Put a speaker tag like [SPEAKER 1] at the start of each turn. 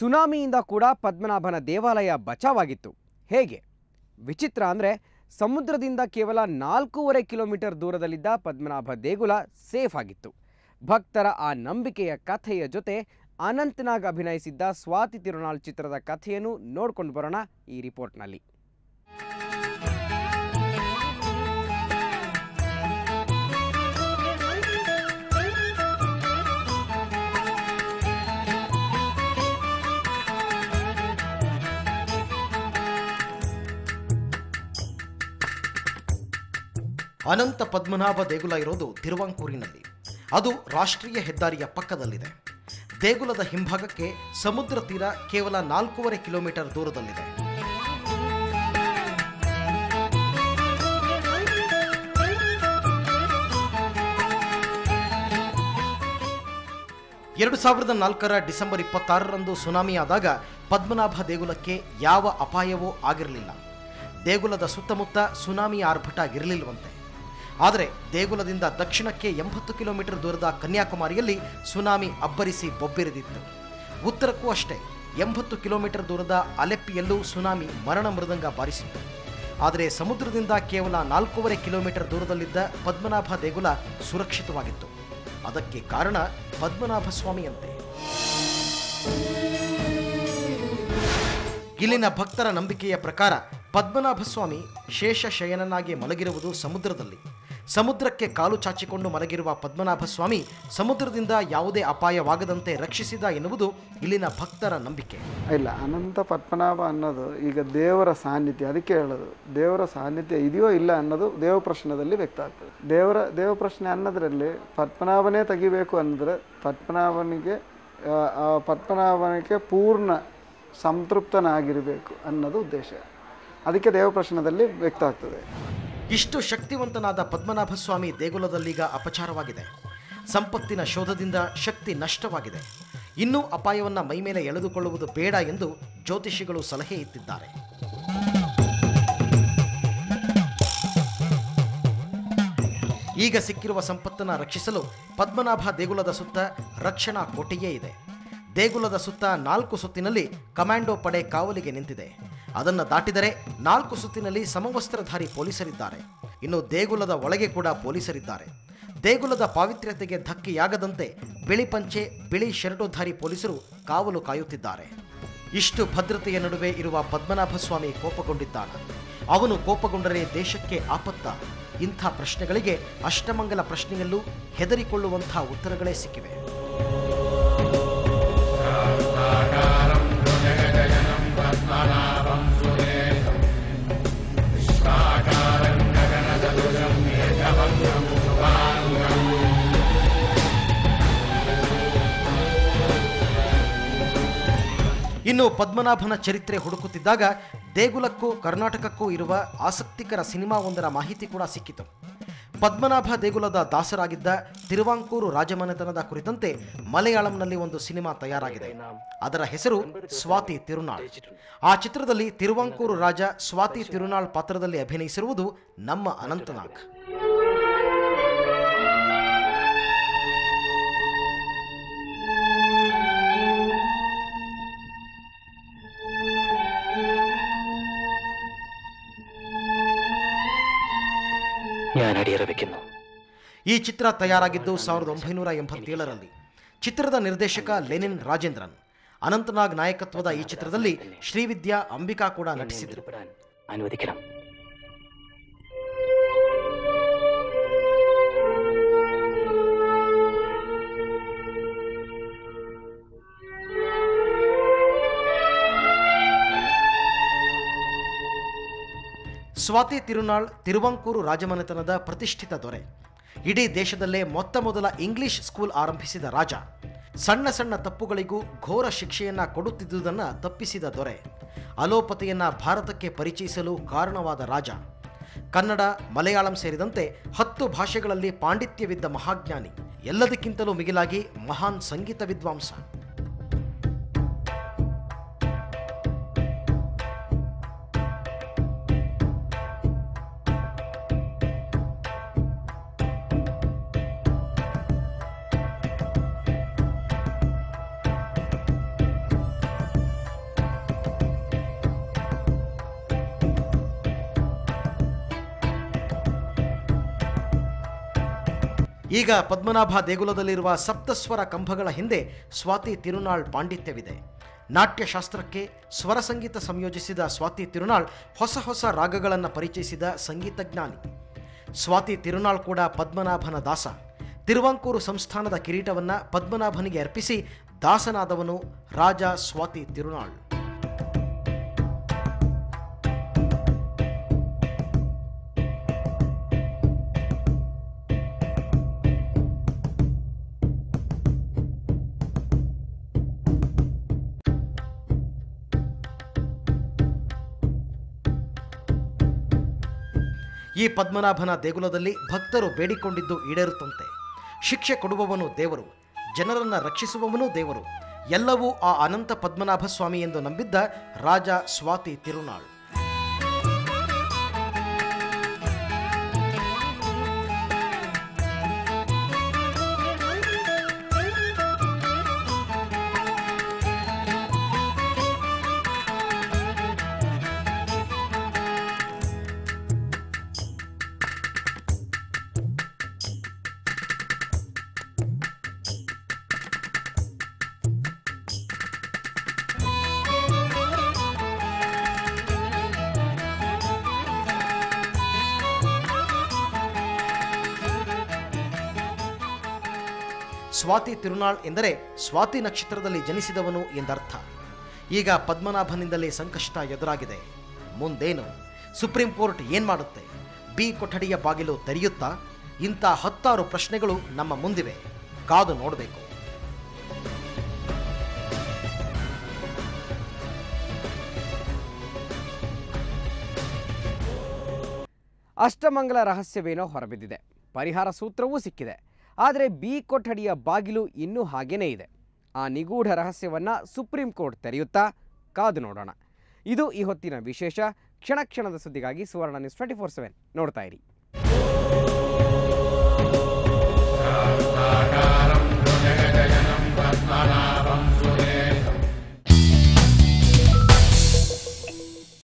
[SPEAKER 1] ಸುನಾಮಿಯಿಂದ ಕೂಡ ಪದ್ಮನಾಭನ ದೇವಾಲಯ ಬಚಾವಾಗಿತ್ತು ಹೇಗೆ ವಿಚಿತ್ರ ಅಂದರೆ ಸಮುದ್ರದಿಂದ ಕೇವಲ ನಾಲ್ಕೂವರೆ ಕಿಲೋಮೀಟರ್ ದೂರದಲ್ಲಿದ್ದ ಪದ್ಮನಾಭ ದೇಗುಲ ಸೇಫ್ ಆಗಿತ್ತು ಭಕ್ತರ ಆ ನಂಬಿಕೆಯ ಕಥೆಯ ಜೊತೆ ಅನಂತನಾಗ್ ಅಭಿನಯಿಸಿದ್ದ ಸ್ವಾತಿ ತಿರುನಾಳ್ ಚಿತ್ರದ ಕಥೆಯನ್ನು ನೋಡ್ಕೊಂಡು ಬರೋಣ ಈ ರಿಪೋರ್ಟ್ನಲ್ಲಿ
[SPEAKER 2] ಅನಂತ ಪದ್ಮನಾಭ ದೇಗುಲ ಇರೋದು ತಿರುವಾಂಕೂರಿನಲ್ಲಿ ಅದು ರಾಷ್ಟ್ರೀಯ ಹೆದ್ದಾರಿಯ ಪಕ್ಕದಲ್ಲಿದೆ ದೇಗುಲದ ಹಿಂಭಾಗಕ್ಕೆ ಸಮುದ್ರ ತೀರ ಕೇವಲ ನಾಲ್ಕೂವರೆ ಕಿಲೋಮೀಟರ್ ದೂರದಲ್ಲಿದೆ ಎರಡು ಸಾವಿರದ ನಾಲ್ಕರ ಡಿಸೆಂಬರ್ ಇಪ್ಪತ್ತಾರರಂದು ಸುನಾಮಿ ಆದಾಗ ಪದ್ಮನಾಭ ದೇಗುಲಕ್ಕೆ ಯಾವ ಅಪಾಯವೂ ಆಗಿರಲಿಲ್ಲ ದೇಗುಲದ ಸುತ್ತಮುತ್ತ ಸುನಾಮಿ ಆರ್ಭಟ ಇರಲಿಲ್ಲವಂತೆ ಆದರೆ ದೇಗುಲದಿಂದ ದಕ್ಷಿಣಕ್ಕೆ ಎಂಬತ್ತು ಕಿಲೋಮೀಟರ್ ದೂರದ ಕನ್ಯಾಕುಮಾರಿಯಲ್ಲಿ ಸುನಾಮಿ ಅಬ್ಬರಿಸಿ ಬೊಬ್ಬೆರೆದಿತ್ತು ಉತ್ತರಕ್ಕೂ ಅಷ್ಟೇ ಎಂಬತ್ತು ಕಿಲೋಮೀಟರ್ ದೂರದ ಅಲೆಪ್ಪಿಯಲ್ಲೂ ಸುನಾಮಿ ಮರಣ ಮೃದಂಗ ಬಾರಿಸಿತ್ತು ಆದರೆ ಸಮುದ್ರದಿಂದ ಕೇವಲ ನಾಲ್ಕೂವರೆ ಕಿಲೋಮೀಟರ್ ದೂರದಲ್ಲಿದ್ದ ಪದ್ಮನಾಭ ದೇಗುಲ ಸುರಕ್ಷಿತವಾಗಿತ್ತು ಅದಕ್ಕೆ ಕಾರಣ ಪದ್ಮನಾಭ ಸ್ವಾಮಿಯಂತೆ ಇಲ್ಲಿನ ಭಕ್ತರ ನಂಬಿಕೆಯ ಪ್ರಕಾರ ಪದ್ಮನಾಭ ಸ್ವಾಮಿ ಶೇಷ ಶಯನನಾಗಿ ಮಲಗಿರುವುದು ಸಮುದ್ರದಲ್ಲಿ ಸಮುದ್ರಕ್ಕೆ ಕಾಲು ಚಾಚಿಕೊಂಡು ಮಲಗಿರುವ ಪದ್ಮನಾಭ ಸ್ವಾಮಿ ಸಮುದ್ರದಿಂದ ಯಾವುದೇ ಅಪಾಯವಾಗದಂತೆ ರಕ್ಷಿಸಿದ ಎನ್ನುವುದು ಇಲ್ಲಿನ ಭಕ್ತರ ನಂಬಿಕೆ
[SPEAKER 3] ಇಲ್ಲ ಅನಂತ ಪದ್ಮನಾಭ ಅನ್ನೋದು ಈಗ ದೇವರ ಸಾನ್ನಿಧ್ಯ ಅದಕ್ಕೆ ಹೇಳೋದು ದೇವರ ಸಾನ್ನಿಧ್ಯ ಇದೆಯೋ ಇಲ್ಲ ಅನ್ನೋದು ದೇವ ಪ್ರಶ್ನದಲ್ಲಿ ವ್ಯಕ್ತ ಆಗ್ತದೆ ದೇವರ ದೇವ ಪ್ರಶ್ನೆ ಅನ್ನೋದ್ರಲ್ಲಿ ಪದ್ಮನಾಭನೇ ತೆಗಿಬೇಕು ಅಂದರೆ ಪದ್ಮನಾಭನಿಗೆ ಆ, ಆ ಪದ್ಮನಾಭನಿಗೆ ಪೂರ್ಣ ಸಂತೃಪ್ತನಾಗಿರಬೇಕು ಅನ್ನೋದು ಉದ್ದೇಶ ಅದಕ್ಕೆ ದೇವ ಪ್ರಶ್ನದಲ್ಲಿ ವ್ಯಕ್ತ ಆಗ್ತದೆ
[SPEAKER 2] ಇಷ್ಟು ಶಕ್ತಿವಂತನಾದ ಪದ್ಮನಾಭ ಸ್ವಾಮಿ ದೇಗುಲದಲ್ಲೀಗ ಅಪಚಾರವಾಗಿದೆ ಸಂಪತ್ತಿನ ಶೋಧದಿಂದ ಶಕ್ತಿ ನಷ್ಟವಾಗಿದೆ ಇನ್ನೂ ಅಪಾಯವನ್ನ ಮೈಮೇಲೆ ಎಳೆದುಕೊಳ್ಳುವುದು ಬೇಡ ಎಂದು ಜ್ಯೋತಿಷಿಗಳು ಸಲಹೆ ಇತ್ತಿದ್ದಾರೆ ಈಗ ಸಿಕ್ಕಿರುವ ಸಂಪತ್ತನ್ನು ರಕ್ಷಿಸಲು ಪದ್ಮನಾಭ ದೇಗುಲದ ಸುತ್ತ ರಕ್ಷಣಾ ಕೋಟೆಯೇ ಇದೆ ದೇಗುಲದ ಸುತ್ತ ನಾಲ್ಕು ಸುತ್ತಿನಲ್ಲಿ ಕಮಾಂಡೋ ಪಡೆ ಕಾವಲಿಗೆ ನಿಂತಿದೆ ಅದನ್ನು ದಾಟಿದರೆ ನಾಲ್ಕು ಸುತ್ತಿನಲ್ಲಿ ಸಮವಸ್ತ್ರಧಾರಿ ಪೊಲೀಸರಿದ್ದಾರೆ ಇನ್ನು ದೇಗುಲದ ಒಳಗೆ ಕೂಡ ಪೊಲೀಸರಿದ್ದಾರೆ ದೇಗುಲದ ಪಾವಿತ್ರ್ಯತೆಗೆ ಧಕ್ಕೆಯಾಗದಂತೆ ಬಿಳಿ ಪಂಚೆ ಬಿಳಿ ಶರ್ಟುಧಾರಿ ಪೊಲೀಸರು ಕಾವಲು ಕಾಯುತ್ತಿದ್ದಾರೆ ಇಷ್ಟು ಭದ್ರತೆಯ ನಡುವೆ ಇರುವ ಪದ್ಮನಾಭ ಸ್ವಾಮಿ ಕೋಪಗೊಂಡಿದ್ದಾನೆ ಅವನು ಕೋಪಗೊಂಡರೆ ದೇಶಕ್ಕೆ ಆಪತ್ತ ಇಂಥ ಪ್ರಶ್ನೆಗಳಿಗೆ ಅಷ್ಟಮಂಗಲ ಪ್ರಶ್ನೆಯಲ್ಲೂ ಹೆದರಿಕೊಳ್ಳುವಂಥ ಉತ್ತರಗಳೇ ಸಿಕ್ಕಿವೆ ಇನ್ನು ಪದ್ಮನಾಭನ ಚರಿತ್ರೆ ಹುಡುಕುತ್ತಿದ್ದಾಗ ದೇಗುಲಕ್ಕೂ ಕರ್ನಾಟಕಕ್ಕೂ ಇರುವ ಆಸಕ್ತಿಕರ ಸಿನಿಮಾವೊಂದರ ಮಾಹಿತಿ ಕೂಡ ಸಿಕ್ಕಿತು ಪದ್ಮನಾಭ ದೇಗುಲದ ದಾಸರಾಗಿದ್ದ ತಿರುವಾಂಕೂರು ರಾಜಮನೆತನದ ಕುರಿತಂತೆ ಮಲಯಾಳಂನಲ್ಲಿ ಒಂದು ಸಿನಿಮಾ ತಯಾರಾಗಿದೆ ಅದರ ಹೆಸರು ಸ್ವಾತಿ ತಿರುನಾಳ್ ಆ ಚಿತ್ರದಲ್ಲಿ ತಿರುವಾಂಕೂರು ರಾಜ ಸ್ವಾತಿ ತಿರುನಾಳ್ ಪಾತ್ರದಲ್ಲಿ ಅಭಿನಯಿಸಿರುವುದು ನಮ್ಮ ಅನಂತನಾಗ್
[SPEAKER 4] ഞാൻ അടിയറവെക്കുന്നു
[SPEAKER 2] ಈ ಚಿತ್ರ ತಯಾರಾಗಿದ್ದು ಸಾವಿರದ ಒಂಬೈನೂರ ಎಂಬತ್ತೇಳರಲ್ಲಿ ಚಿತ್ರದ ನಿರ್ದೇಶಕ ಲೆನಿನ್ ರಾಜೇಂದ್ರನ್ ಅನಂತನಾಗ್ ನಾಯಕತ್ವದ ಈ ಚಿತ್ರದಲ್ಲಿ ಶ್ರೀವಿದ್ಯಾ ಅಂಬಿಕಾ ಕೂಡ ನಟಿಸಿದರು
[SPEAKER 4] വെളിപ്പെടാൻ അനുവദിക്കണം
[SPEAKER 2] ಸ್ವಾತಿ ತಿರುನಾಳ್ ತಿರುವಂಕೂರು ರಾಜಮನೆತನದ ಪ್ರತಿಷ್ಠಿತ ದೊರೆ ಇಡೀ ದೇಶದಲ್ಲೇ ಮೊತ್ತ ಮೊದಲ ಇಂಗ್ಲಿಷ್ ಸ್ಕೂಲ್ ಆರಂಭಿಸಿದ ರಾಜ ಸಣ್ಣ ಸಣ್ಣ ತಪ್ಪುಗಳಿಗೂ ಘೋರ ಶಿಕ್ಷೆಯನ್ನ ಕೊಡುತ್ತಿದ್ದುದನ್ನು ತಪ್ಪಿಸಿದ ದೊರೆ ಅಲೋಪತಿಯನ್ನ ಭಾರತಕ್ಕೆ ಪರಿಚಯಿಸಲು ಕಾರಣವಾದ ರಾಜ ಕನ್ನಡ ಮಲಯಾಳಂ ಸೇರಿದಂತೆ ಹತ್ತು ಭಾಷೆಗಳಲ್ಲಿ ಪಾಂಡಿತ್ಯವಿದ್ದ ಮಹಾಜ್ಞಾನಿ ಎಲ್ಲದಕ್ಕಿಂತಲೂ ಮಿಗಿಲಾಗಿ ಮಹಾನ್ ಸಂಗೀತ ವಿದ್ವಾಂಸ ಈಗ ಪದ್ಮನಾಭ ದೇಗುಲದಲ್ಲಿರುವ ಸಪ್ತಸ್ವರ ಕಂಬಗಳ ಹಿಂದೆ ಸ್ವಾತಿ ತಿರುನಾಳ್ ಪಾಂಡಿತ್ಯವಿದೆ ನಾಟ್ಯಶಾಸ್ತ್ರಕ್ಕೆ ಸ್ವರ ಸಂಗೀತ ಸಂಯೋಜಿಸಿದ ಸ್ವಾತಿ ತಿರುನಾಳ್ ಹೊಸ ಹೊಸ ರಾಗಗಳನ್ನು ಪರಿಚಯಿಸಿದ ಸಂಗೀತಜ್ಞಾನಿ ಸ್ವಾತಿ ತಿರುನಾಳ್ ಕೂಡ ಪದ್ಮನಾಭನ ದಾಸ ತಿರುವಾಂಕೂರು ಸಂಸ್ಥಾನದ ಕಿರೀಟವನ್ನು ಪದ್ಮನಾಭನಿಗೆ ಅರ್ಪಿಸಿ ದಾಸನಾದವನು ರಾಜ ಸ್ವಾತಿ ತಿರುನಾಳ್ ಈ ಪದ್ಮನಾಭನ ದೇಗುಲದಲ್ಲಿ ಭಕ್ತರು ಬೇಡಿಕೊಂಡಿದ್ದು ಈಡೇರುತ್ತಂತೆ ಶಿಕ್ಷೆ ಕೊಡುವವನು ದೇವರು ಜನರನ್ನು ರಕ್ಷಿಸುವವನೂ ದೇವರು ಎಲ್ಲವೂ ಆ ಅನಂತ ಪದ್ಮನಾಭ ಸ್ವಾಮಿ ಎಂದು ನಂಬಿದ್ದ ರಾಜ ಸ್ವಾತಿ ತಿರುನಾಳ್ ಸ್ವಾತಿ ತಿರುನಾಳ್ ಎಂದರೆ ಸ್ವಾತಿ ನಕ್ಷತ್ರದಲ್ಲಿ ಜನಿಸಿದವನು ಎಂದರ್ಥ ಈಗ ಪದ್ಮನಾಭನಿಂದಲೇ ಸಂಕಷ್ಟ ಎದುರಾಗಿದೆ ಮುಂದೇನು ಸುಪ್ರೀಂ ಕೋರ್ಟ್ ಏನ್ ಮಾಡುತ್ತೆ ಬಿ ಕೊಠಡಿಯ ಬಾಗಿಲು ತೆರೆಯುತ್ತಾ ಇಂಥ ಹತ್ತಾರು ಪ್ರಶ್ನೆಗಳು ನಮ್ಮ ಮುಂದಿವೆ ಕಾದು ನೋಡಬೇಕು
[SPEAKER 1] ಅಷ್ಟಮಂಗಲ ರಹಸ್ಯವೇನೋ ಹೊರಬಿದ್ದಿದೆ ಪರಿಹಾರ ಸೂತ್ರವೂ ಸಿಕ್ಕಿದೆ ಆದರೆ ಬಿ ಕೊಠಡಿಯ ಬಾಗಿಲು ಇನ್ನೂ ಹಾಗೇನೇ ಇದೆ ಆ ನಿಗೂಢ ರಹಸ್ಯವನ್ನು ಸುಪ್ರೀಂ ಕೋರ್ಟ್ ತೆರೆಯುತ್ತಾ ಕಾದು ನೋಡೋಣ ಇದು ಈ ಹೊತ್ತಿನ ವಿಶೇಷ ಕ್ಷಣ ಕ್ಷಣದ ಸುದ್ದಿಗಾಗಿ Suvarna news twenty four seven ನೋಡ್ತಾ ಇರಿ